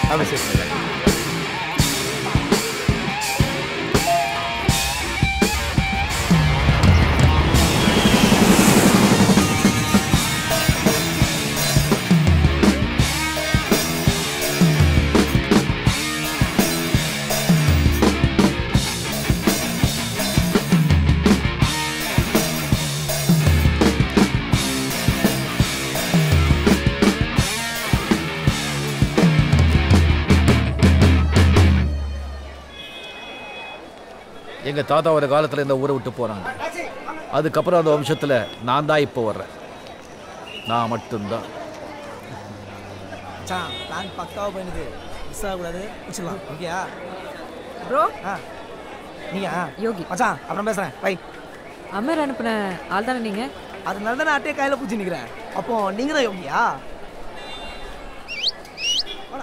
Have a seat, my guy. எங்க தாத்தா ஒரு காலத்துல இந்த ஊரை விட்டு போறாங்க அதுக்கப்புறம் அந்த வம்சத்துல நான் தான் இப்போ வர்றேன் நான் மட்டும்தான் மச்சான் பிளான் பக்காவாக பண்ணுது மிஸ் ஆகக்கூடாது வச்சிடலாம் ஓகேயா ப்ரோ ஆ நீங்க யோகி மச்சான் அப்புறம் பேசுகிறேன் பை அமர் அனுப்பின ஆள் தானே நீங்க அதனால தான் நான் அட்டையை கையில் பிடிச்சி நிற்கிறேன் அப்போ நீங்கள் தான் யோகியா வாடா.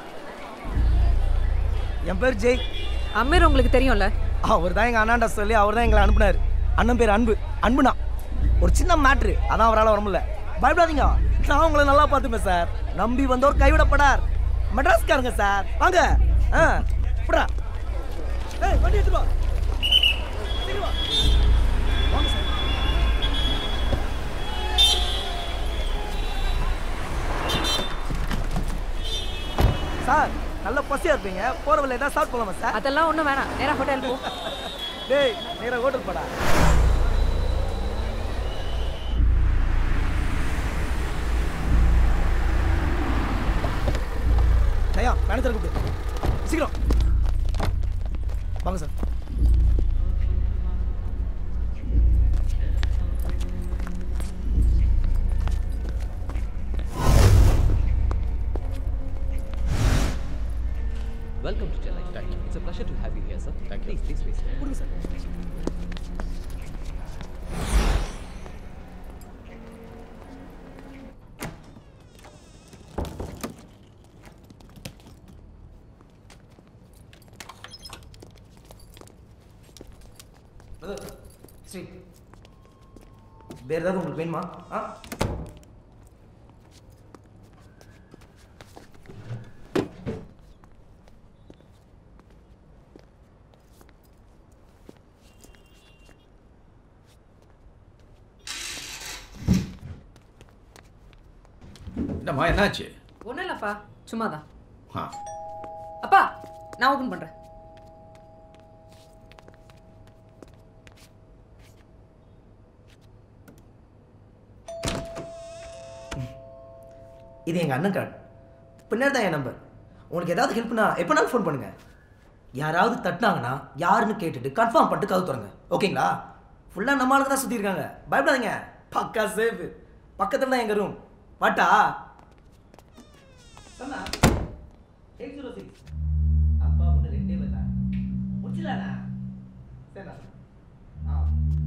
என் பேர் ஜெய் அமீர் உங்களுக்கு தெரியும்ல அவர் தான் எங்கள் அண்ணாண்ட சொல்லி அவர் தான் எங்களை அனுப்புனார் அண்ணன் பேர் அன்பு அன்புனா ஒரு சின்ன மேட்ரு அதான் அவரால் வர முடியல பயப்படாதீங்க நான் உங்களை நல்லா பார்த்துப்பேன் சார் நம்பி வந்தோர் கைவிடப்படார் மெட்ராஸ்காரங்க சார் வாங்க ஆ புடா ஏய் வண்டி எடுத்து வா சீக்கிரம் வா. வாங்க சார் சார் நல்ல பசியா இருப்பீங்க போற வழியில ஏதாவது சாப்பிட்டு போலாமா சார் அதெல்லாம் ஒன்றும் வேணாம் நேரா ஹோட்டல் போ டேய் நேரா ஹோட்டல் போடா தயா மேனேஜர் கூப்பிடு சீக்கிரம் வாங்க sir Welcome to Chennai. Thank you. It's a pleasure to have you here, sir. Thank you. Please, please, please. கொடுங்க சார் ஸ்ரீ வேற ஏதாவது உங்களுக்கு வேணுமா ஆ என்னம்மா என்னாச்சு ஒன்றும் இல்லைப்பா சும்மா தான் ஆ அப்பா நான் ஓப்பன் பண்ணுறேன் இது எங்கள் அண்ணன் கார்டு பின்னாடி தான் என் நம்பர் உங்களுக்கு ஏதாவது ஹெல்ப்னா எப்போனாலும் ஃபோன் பண்ணுங்க யாராவது தட்டினாங்கன்னா யாருன்னு கேட்டுட்டு கன்ஃபார்ம் பண்ணிட்டு கவு திறங்க ஓகேங்களா ஃபுல்லாக நம்ம ஆளுங்க தான் சுற்றி இருக்காங்க பயப்படாதீங்க பக்கா சேஃப் பக்கத்தில் தான் எங்கள் ரூம் வாட்டா சொன்னா எயிட் ஜீரோ சிக்ஸ் அப்பா ஒன்று ரெண்டே வரல முடிச்சலாண்ணா சரிண்ணா ஆ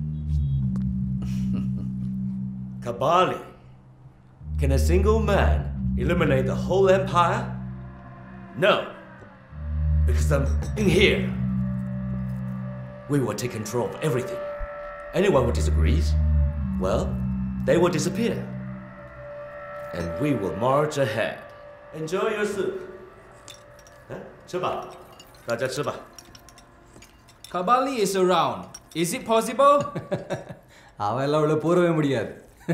Kabali. Can a single man eliminate the whole empire? No. Because I'm in here. We will take control of everything. Anyone who disagrees, well, they will disappear. And we will march ahead. Enjoy your soup. Huh? 吃吧，大家吃吧。 Kabali is around. Is it possible? அவெல்லாம் அவ்வளோ போறவே முடியாது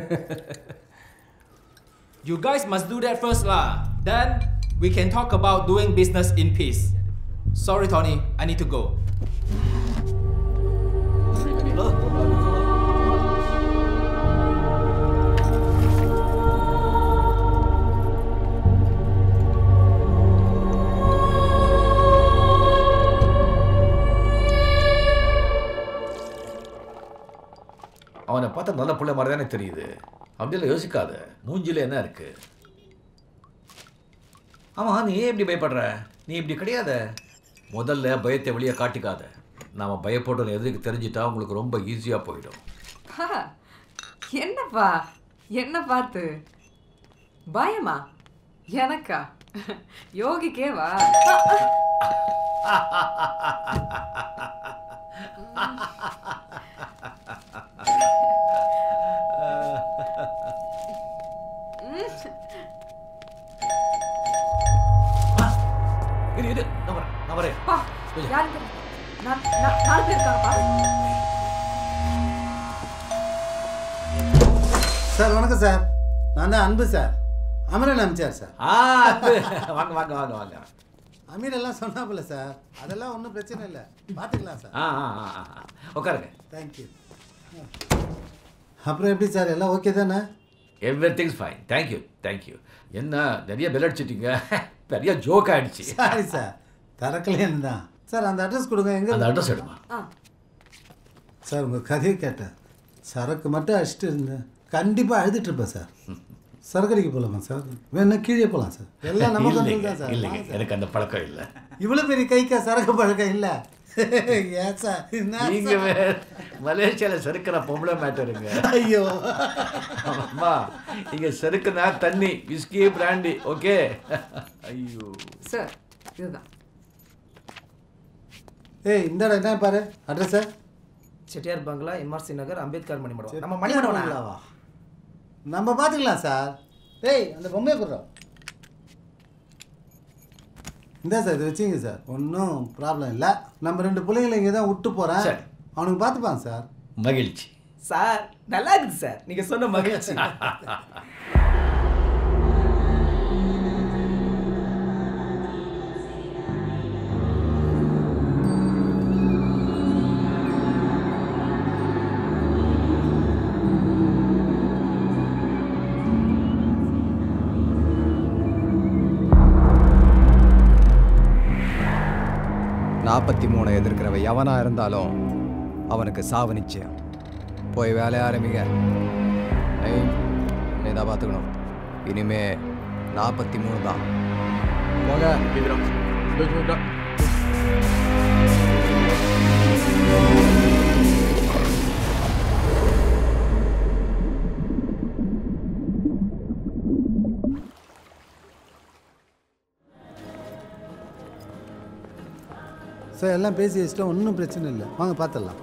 you guys must do that first lah. Then we can talk about doing business in peace. Sorry Tony, I need to go. அவனை பார்த்தா நல்ல பிள்ளை மாதிரி தானே தெரியுது அப்படியெல்லாம் யோசிக்காத மூஞ்சில என்ன இருக்கு ஆமா நீ ஏன் இப்படி பயப்படுற நீ இப்படி கிடையாத முதல்ல பயத்தை வெளியே காட்டிக்காத நாம பயப்படுறோம் எதுக்கு தெரிஞ்சிட்டா உங்களுக்கு ரொம்ப ஈஸியா போயிடும் பா, என்னப்பா என்ன பார்த்து பயமா எனக்கா யோகிக்கேவா இரு இரு நான் வரேன் நான் வரேன் பா யாரு பேர் நான் நான் நாலு பேர் இருக்காங்கப்பா சார் வணக்கம் சார் நான் தான் அன்பு சார் அமரன் அமிச்சார் சார் ஆ அன்பு. வாங்க வாங்க வாங்க வாங்க அமீர் எல்லாம் சொன்னாப்புல சார் அதெல்லாம் ஒன்றும் பிரச்சனை இல்லை பார்த்துக்கலாம் சார் ஆ ஆ ஆ, ஆ உட்காருங்க தேங்க்யூ அப்புறம் எப்படி சார் எல்லாம் ஓகே தானே every things fine thank you thank you என்ன நிறைய பெல் அடிச்சிட்டீங்க பெரிய ஜோக் ஆயிடுச்சு சாரி சார் திறக்கலேன்னு தான் சார் அந்த அட்ரஸ் கொடுங்க எங்கே அந்த அட்ரஸ் எடுமா ஆ சார் உங்கள் கதையை கேட்டேன் சரக்கு மட்டும் அடிச்சுட்டு இருந்தேன் கண்டிப்பாக அழுதுட்டு இருப்பேன் சார் சரக்கடிக்கு போகலாமா சார் வேணா கீழே போகலாம் சார் எல்லாம் நம்ம கண்ட்ரோல் இல்லைங்க தான் சார் இல்லைங்க வாங்க சார். எனக்கு அந்த பழக்கம் இல்லை இவ்வளோ பெரிய கைக்கா சரக்கு பழக்கம் இல்லை ஏன் சார் என்ன நீங்க சார்? வேற மலேசியால செருக்கிற பொம்பளை மேட்டருங்க ஐயோ அம்மா இங்க செருக்குனா தண்ணி விஸ்கி பிராண்டி ஓகே ஐயோ சார் இதுதான் ஏய் இந்தாடா என்ன பாரு அட்ரஸ் செட்டியார் பங்களா எம்ஆர்சி நகர் அம்பேத்கர் மணிமண்டபம் நம்ம மணிமண்டபம் வா நம்ம பார்த்துக்கலாம் சார் டேய் அந்த பொம்மையை கொடுறோம் இந்த சார் இது வச்சுங்க சார் ஒன்றும் ப்ராப்ளம் இல்லை நம்ம ரெண்டு பிள்ளைங்களை இங்கே தான் விட்டு போகிறேன் சரி. அவனுக்கு பார்த்துப்பான் சார் மகிழ்ச்சி சார் நல்லா இருக்குது சார் நீங்க சொன்ன மகிழ்ச்சி நாற்பத்தி மூணை எதிர்க்கிறவ எவனா இருந்தாலும் அவனுக்கு சாவு நிச்சயம் போய் வேலைய ஆரம்பிங்க ஏய் நீ தான் பார்த்துக்கணும் இனிமே நாற்பத்தி மூணு தான் போங்க சார் எல்லாம் பேசி வச்சுட்டோம் ஒன்றும் பிரச்சனை இல்லை வாங்க பார்த்துடலாம்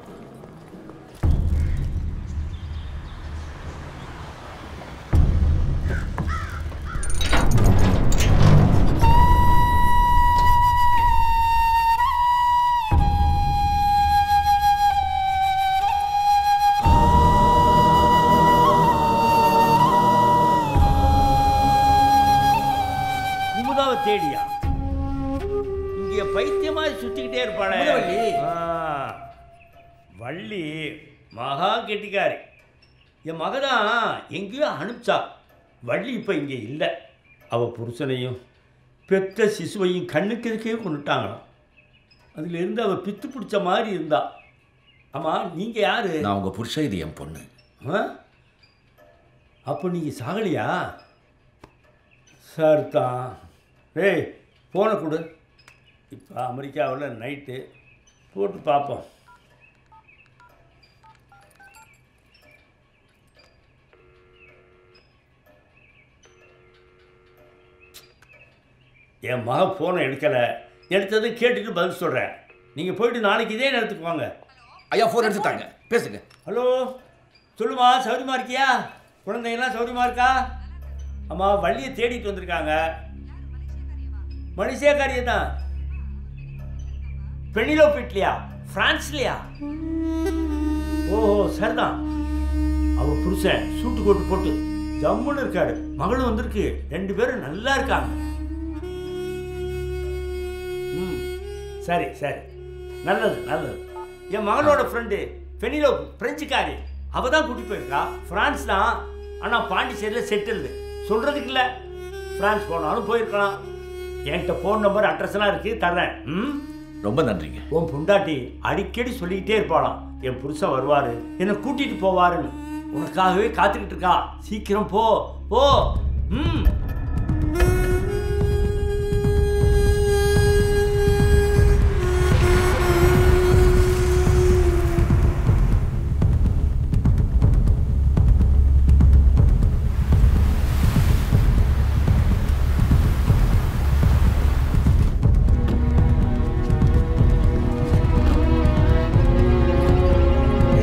குமுதாவை தேடியா இங்க பைத்தியமா சுத்திக்கிட்டே இருப்பாளே குமுதவள்ளி? ஆ, வள்ளி மகா கெட்டிக்காரி என் மகதான் எங்கேயோ அனுப்பிச்சா வள்ளி இப்போ இங்கே இல்லை அவள் புருஷனையும் பெத்த சிசுவையும் கண்ணுக்கு எதுக்கே கொண்டுட்டாங்களாம் அதுலேருந்து அவள் பித்து பிடிச்ச மாதிரி இருந்தா ஆமாம் நீங்கள் யாரு நான் உங்க புருஷன் இது என் பொண்ணு ஆ? அப்போ நீங்கள் சாகலையா சார் தான் டேய் ஃபோனை கொடு இப்போ அமெரிக்காவில் நைட்டு போட்டு பார்ப்போம் என் மக ஃபோனை எடுக்கலை எடுத்தது கேட்டுட்டு பதில் சொல்கிறேன் நீங்கள் போயிட்டு நாளைக்கு இதே நேரத்துக்கு வாங்க ஐயா ஃபோன் எடுத்துட்டாங்க பேசுங்க ஹலோ சொல்லுமா சௌரியமா இருக்கியா குழந்தைங்களாம் சௌரியமா இருக்கா அம்மா வள்ளியை தேடிட்டு வந்திருக்காங்க மனுஷேக்காரியை தான் பெண்ணிலோ வீட்லையா பிரான்ஸ்லையா ஓஹோ சரிதான் அவ புருஷன் சூட்டு கோட்டு போட்டு ஜம்முன்னு இருக்காரு மகளும் வந்திருக்கு ரெண்டு பேரும் நல்லா இருக்காங்க ம் சரி சரி நல்லது நல்லது என் மகளோட ஃப்ரெண்டு ஃபெனிலோ பிரெஞ்சுக்காரி அவ தான் கூட்டி போயிருக்கா ஃப்ரான்ஸ் தான் ஆனால் பாண்டிச்சேரியில் செட்டில்டு சொல்கிறதுக்கு இல்லை ஃப்ரான்ஸ் போனாலும் போயிருக்கலாம் என்கிட்ட ஃபோன் நம்பர் அட்ரஸ்லாம் இருக்குது தர்றேன் ம் ரொம்ப நன்றிங்க உன் பொண்டாட்டி அடிக்கடி சொல்லிக்கிட்டே இருப்பாளாம் என் புருஷன் வருவார் என்னை கூட்டிகிட்டு போவாருன்னு உனக்காகவே காத்துக்கிட்டு இருக்கா சீக்கிரம் போ போ ம்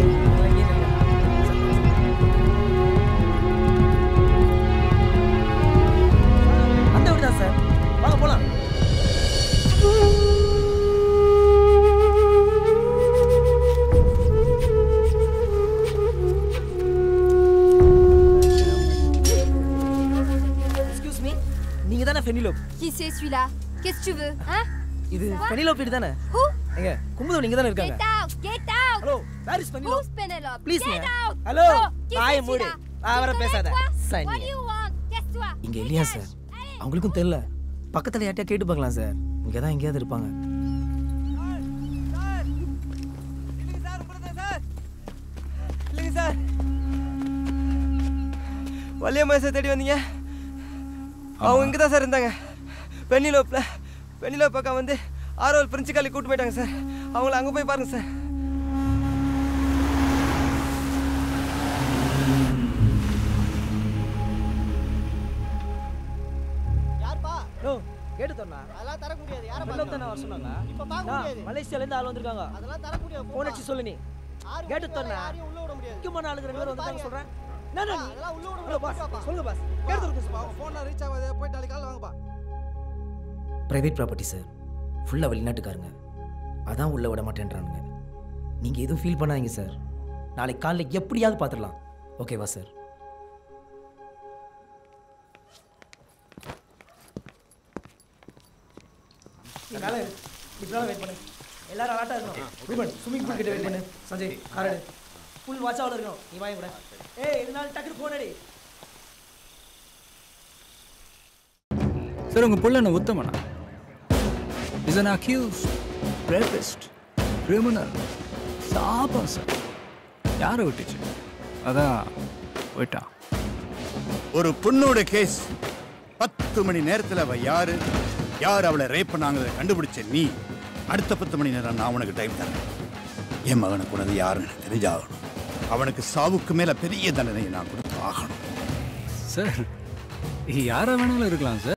ஏய், est celui-là Qu'est-ce que tu veux Hein இது பெனிலோப் வீடு தானே Who எங்க குமுதம் இங்க தானே இருக்காங்க Get out Get out hello where is Penelope Who's Penelope please Get out hello Oh, qui வாய c'est மூடு celui-là அவரை Tu பேசாத connais, toi What do Shani you want Casse-toi இங்க இல்லையா சார் அவங்களுக்கும் தெரியல பக்கத்துல யார்ட்டையா கேட்டு பார்க்கலாம் சார் இங்க தான் எங்கேயாவது இருப்பாங்க இல்லைங்க சார் வள்ளியம்மா சார் தேடி வந்தீங்க அவங்க இங்கே தான் சார் இருந்தாங்க பெண்ணிலோப்பில் பெண்ணிலோப் பக்கம் வந்து ஆரோல் பிரின்சிகாலி கூட்டு போயிட்டாங்க சார் அவங்கள அங்கே போய் பாருங்க சார் நோ கேட்டு தரணும் அதெல்லாம் தர முடியாது யாரை பெனிலோப் தானே வர சொன்னாங்க இப்போ பார்க்க முடியாது மலேசியால இருந்து ஆள் வந்திருக்காங்க அதெல்லாம் தர முடியாது போன் அடிச்சு சொல்லு நீ கேட்டு தரணும் யாரையும் உள்ள விட முடியாது முக்கியமான ஆளுங்க ரெண்டு பேரும் வந்தாங்க சொல்றேன் என்ன நீ அதெல்லாம் உள்ள விட முடியாது பாஸ் சொல்லுங்க பாஸ் கேட்டு தரணும் ஃபோனில் ரீச் ஆகாது போய் நாளைக்கு காலையில் வாங்கப்பா பிரைவேட் ப்ராப்பர்ட்டி சார் ஃபுல்லாக வெளிநாட்டுக்காரங்க அதான் உள்ள விட மாட்டேன்றானுங்க நீங்கள் எதுவும் ஃபீல் பண்ணாதீங்க சார் நாளைக்கு காலைல எப்படியாவது பார்த்துடலாம் ஓகேவா சார் மேலே இப்படிலாம் வெயிட் பண்ணு எல்லாரும் அலாட்டா இருக்கணும் ரூபன் ஸ்விமிங் பூல் கிட்ட வெயிட் பண்ணு சஞ்சய் காரடு ஃபுல் வாட்சாவில் இருக்கணும் நீ வாங்க கூட ஏய் இதனால டக்குனு போன் அடி சார் உங்கள் புள்ள என்ன உத்தமனா is an accused rapist criminal சாபம் சார் யாரை விட்டுச்சு அதான் போயிட்டான் ஒரு பொண்ணோட கேஸ் பத்து மணி நேரத்தில் அவ யாரு யார் அவளை ரேப் பண்ணாங்கிறத கண்டுபிடிச்ச நீ அடுத்த பத்து மணி நேரம் நான் உனக்கு டைம் தரேன் என் மகனுக்கு உனது யாருன்னு எனக்கு தெரிஞ்சாகணும் அவனுக்கு சாவுக்கு மேல பெரிய தண்டனையை நான் கொடுத்து ஆகணும் சார் யாரை வேணாலும் இருக்கலாம் சார்